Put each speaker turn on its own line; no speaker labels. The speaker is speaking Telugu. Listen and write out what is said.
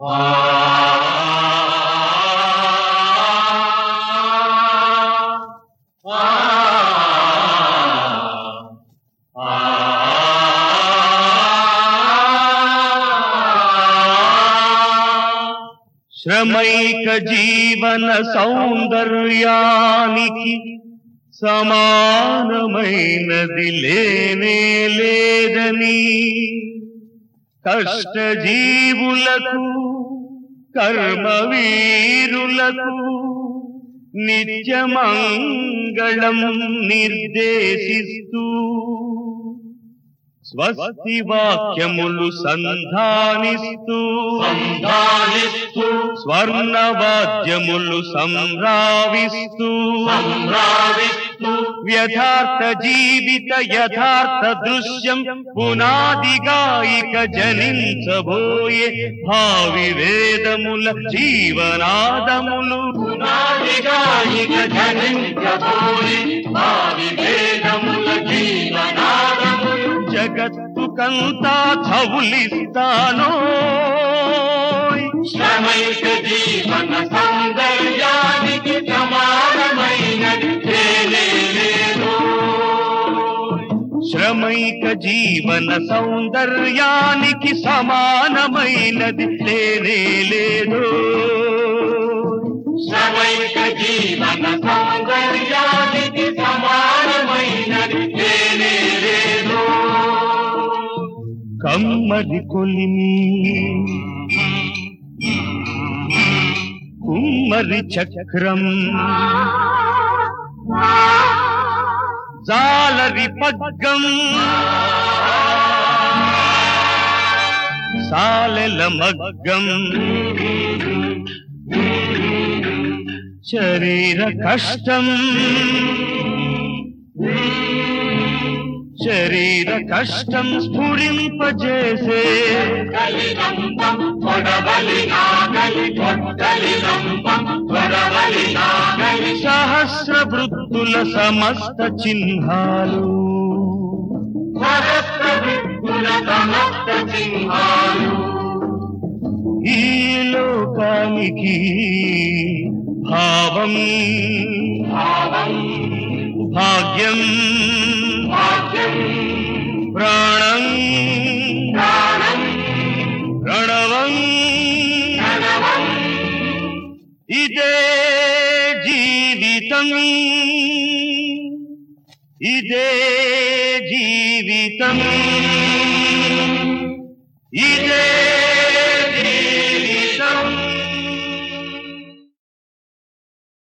శ్రమైక జీవన సౌందర్యానికి సమానమైనది లేనే లేదని కష్టజీవులకు కర్మవీరులకు నిత్యమంగళం నిర్దేశిస్తూ స్వస్తి వాక్యములు సంధానిస్తూ
సంధానిస్తూ
స్వర్ణవాద్యములు సంభ్రావిస్తూ
సంభ్రావిస్తూ
వ్యథార్థ జీవిత యథార్థ దృశ్యం పునాదిగాయిక జనించబోయే భావి వేదముల జీవనాదములు
పునాదిగాయిక జనించబోయి భావి వేదముల జీవనాదములు
జగత్తు కంతా చవులిస్తానో
శ్రమైక జీవన సౌందర్యానికి సమానమైనది లేనే లేదు
శ్రమైక జీవన సౌందర్యానికి సమానమైనది లేనే లేదు
శ్రమైక జీవన సౌందర్యానికి సమానమైనది లేనే లేదు
కమ్మరి కొలిమి కుమ్మరి చక్రం జాలరి పగ్గం సాలెల మగ్గం శరీర కష్టం శరీర కష్టం స్ఫురింపజేసే
కలిరంపం కొడవలి నాగలి కొట్టలి రంపం కొడవలి నాగలి
సహస్ర వృత్తుల సమస్త చిహ్నాలు
సహస్ర వృత్తుల సమస్త సింహాలు
ఈ లోకానికి భావం
భావం
భాగ్యం
భాగ్యం
ప్రాణం
ప్రాణం
ప్రణవం
ప్రణవం
ఇదే జీవితం ఇదే జీవితం ఇదే